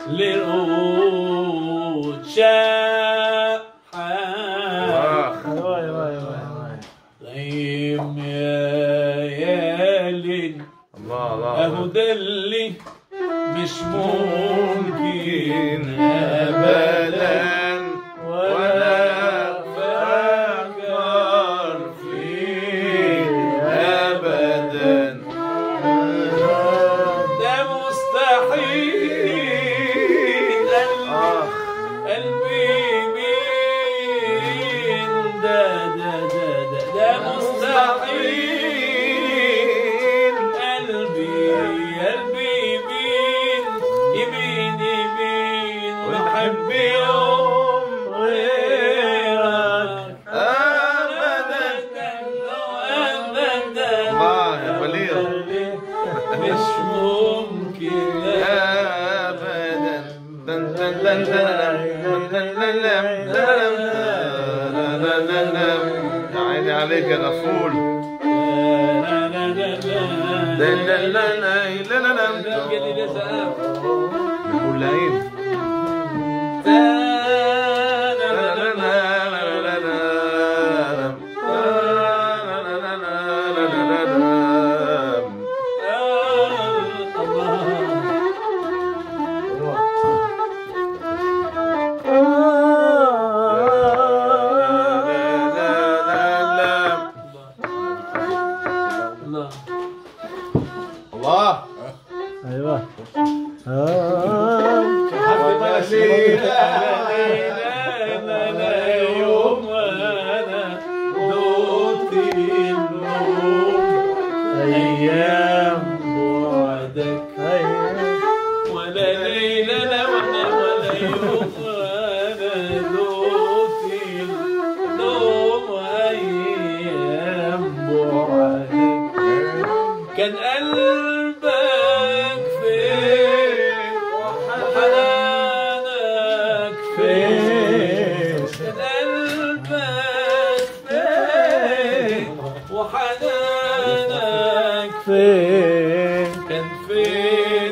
للقود شاحة واي واي واي غيم يا يالين الله اهو الله ده اللي مش ممكن ابدا ولا فكر فيه ابدا ده مستحيل اخ قلبي مين ده ده ده ده ده مستحيل قلبي قلبي يمين يمين يمين وبحب يوم غيرك ابدا ابدا الله يا بليغ مش ممكن ابدا دن دن دن دن دن دن دن دن يا عيني عليك يا غفول دن دن دن دن دن يقول لعين الله ايوه آه. ايام بعدك أيوة. ولا ليلة لا ولا ولا يوم ولا دوت النوم أيام بعدك كان قلبك فين وحنانك فين كان قلبك فين وحنانك فين كان فين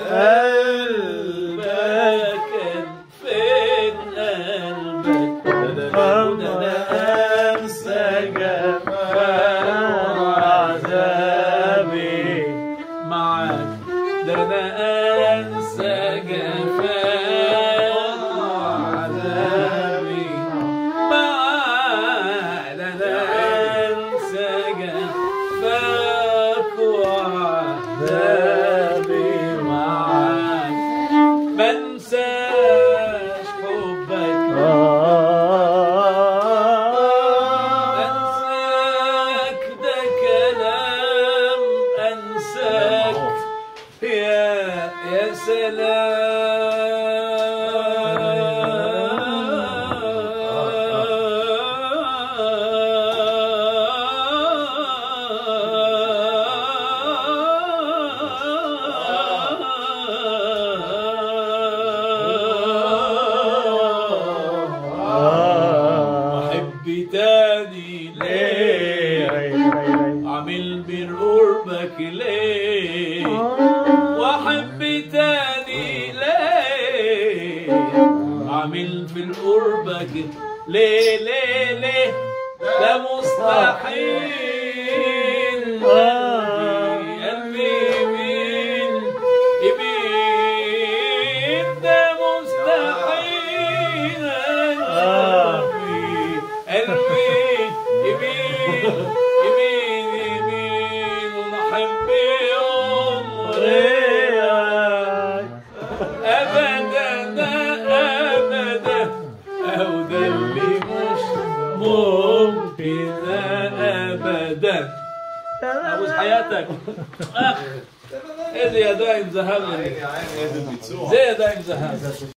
قلبك كان فين قلبك أنا أنسى جفاك وعذابي معاك ده انا انسى جفاك وعذابي معاك ده انا انسى جفاك وعذابي معاك ما انساش حبك أنساك ده كلام أنساك يا يا سلام أحب تاني ليه عامل بين قربك ليه واحب تاني ليه عامل بين قربك ليه ليه ليه ده مستحيل قلبي قلبي يمين يمين ده مستحيل قلبي قلبي يمين يمين يمين ونحب يوم غيرك ابدا ابدا او ده اللي مش ممكن ابدا ابوس حياتك اخ ايه يا دايم زهقني يا عيني لازم بتسوق زي يا دايم زهقني